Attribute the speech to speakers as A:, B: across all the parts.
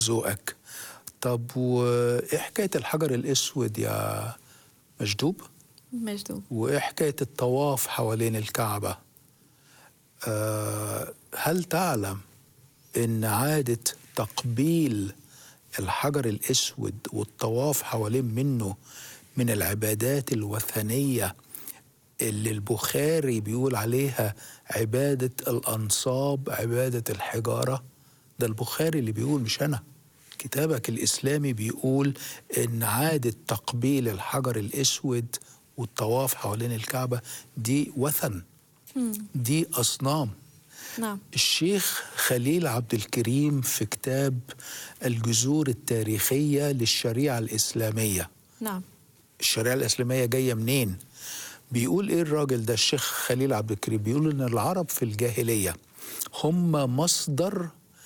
A: ذوقك طب وايه حكايه الحجر الاسود يا مجدوب
B: مجدوب
A: وايه حكايه الطواف حوالين الكعبه أه هل تعلم ان عاده تقبيل الحجر الاسود والطواف حوالين منه من العبادات الوثنيه اللي البخاري بيقول عليها عباده الانصاب عباده الحجاره ده البخاري اللي بيقول مش انا كتابك الاسلامي بيقول ان عاده تقبيل الحجر الاسود والطواف حوالين الكعبه دي وثن دي اصنام
B: نعم
A: الشيخ خليل عبد الكريم في كتاب الجذور التاريخيه للشريعه الاسلاميه
B: نعم
A: الشريعه الاسلاميه جايه منين بيقول ايه الراجل ده الشيخ خليل عبد الكريم بيقول ان العرب في الجاهليه هم مصدر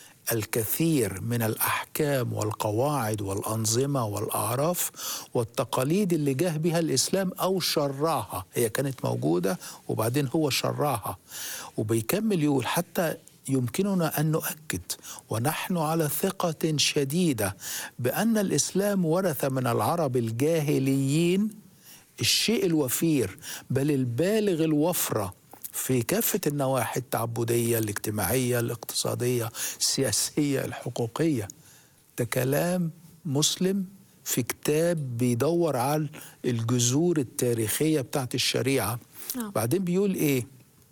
A: الكثير من الاحكام والقواعد والانظمه والاعراف والتقاليد اللي جه بها الاسلام او شرعها هي كانت موجوده وبعدين هو شرعها وبيكمل يقول حتى يمكننا ان نؤكد ونحن على ثقه شديده بان الاسلام ورث من العرب الجاهليين الشيء الوفير بل البالغ الوفره في كافة النواحي التعبدية الاجتماعية الاقتصادية السياسية الحقوقية ده كلام مسلم في كتاب بيدور على الجذور التاريخية بتاعت الشريعة
B: نعم.
A: بعدين بيقول ايه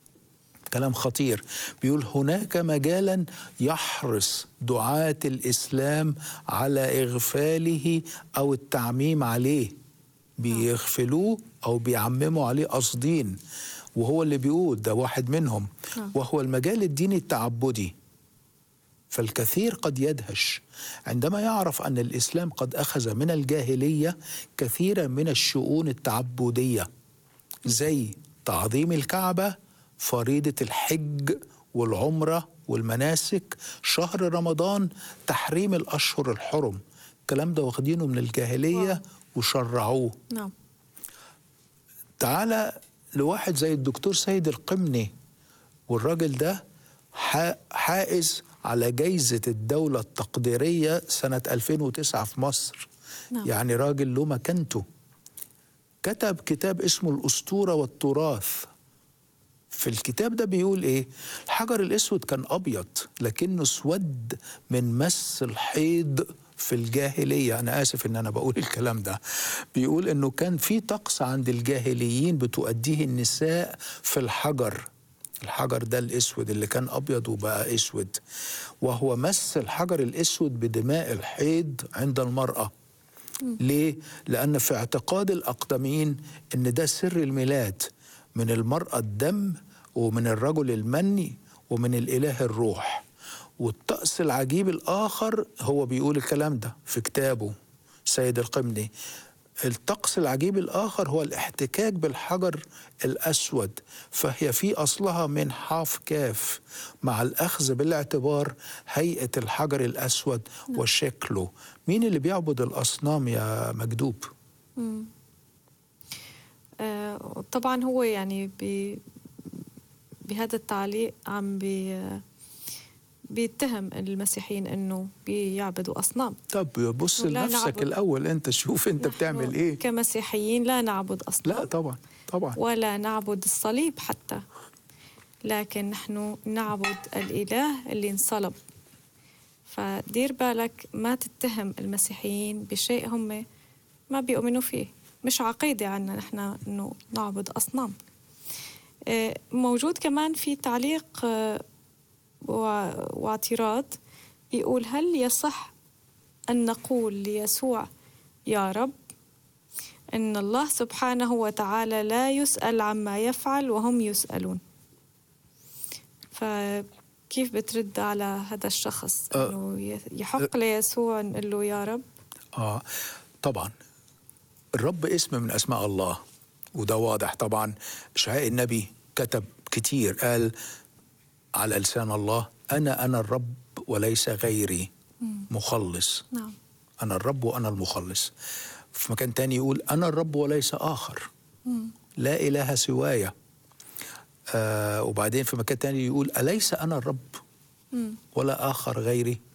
A: كلام خطير بيقول هناك مجالا يحرص دعاة الإسلام على إغفاله أو التعميم عليه بيغفلوه أو بيعمموا عليه قاصدين وهو اللي بيقول ده واحد منهم
B: نعم.
A: وهو المجال الديني التعبدي فالكثير قد يدهش عندما يعرف ان الاسلام قد اخذ من الجاهليه كثيرا من الشؤون التعبديه زي تعظيم الكعبه فريضه الحج والعمره والمناسك شهر رمضان تحريم الاشهر الحرم الكلام ده واخدينه من الجاهليه
B: واو.
A: وشرعوه
B: نعم
A: تعالى لواحد زي الدكتور سيد القمني والراجل ده حا- حائز على جايزة الدولة التقديرية سنة 2009 في مصر
B: نعم.
A: يعني راجل له مكانته كتب كتاب اسمه الأسطورة والتراث في الكتاب ده بيقول ايه الحجر الاسود كان ابيض لكنه اسود من مس الحيض في الجاهليه انا اسف ان انا بقول الكلام ده بيقول انه كان في طقس عند الجاهليين بتؤديه النساء في الحجر الحجر ده الاسود اللي كان ابيض وبقى اسود وهو مس الحجر الاسود بدماء الحيض عند المراه ليه؟ لأن في اعتقاد الأقدمين إن ده سر الميلاد من المرأة الدم ومن الرجل المني ومن الإله الروح والطقس العجيب الآخر هو بيقول الكلام ده في كتابه سيد القمني الطقس العجيب الآخر هو الاحتكاك بالحجر الأسود فهي في أصلها من حاف كاف مع الأخذ بالاعتبار هيئة الحجر الأسود وشكله مين اللي بيعبد الأصنام يا مجدوب؟
B: مم. آه طبعا هو يعني ب بهذا التعليق عم بي بيتهم المسيحيين انه بيعبدوا اصنام
A: طب بص
B: لا
A: لنفسك
B: نعبد.
A: الأول أنت شوف أنت
B: نحن
A: بتعمل إيه
B: كمسيحيين لا نعبد اصنام
A: لا طبعا طبعا
B: ولا نعبد الصليب حتى لكن نحن نعبد الإله اللي انصلب فدير بالك ما تتهم المسيحيين بشيء هم ما بيؤمنوا فيه مش عقيدة عنا نحن إنه نعبد أصنام آه، موجود كمان في تعليق آه، وع- واعتراض بيقول هل يصح أن نقول ليسوع يا رب إن الله سبحانه وتعالى لا يسأل عما يفعل وهم يسألون فكيف بترد على هذا الشخص
A: أه.
B: إنه ي- يحق ليسوع نقول له يا رب
A: آه طبعا الرب اسم من أسماء الله وده واضح طبعا إشعاء النبي كتب كتير قال على لسان الله أنا أنا الرب وليس غيري مخلص
B: نعم
A: أنا الرب وأنا المخلص في مكان تاني يقول أنا الرب وليس آخر
B: مم.
A: لا إله سواي آه وبعدين في مكان تاني يقول أليس أنا الرب
B: مم.
A: ولا آخر غيري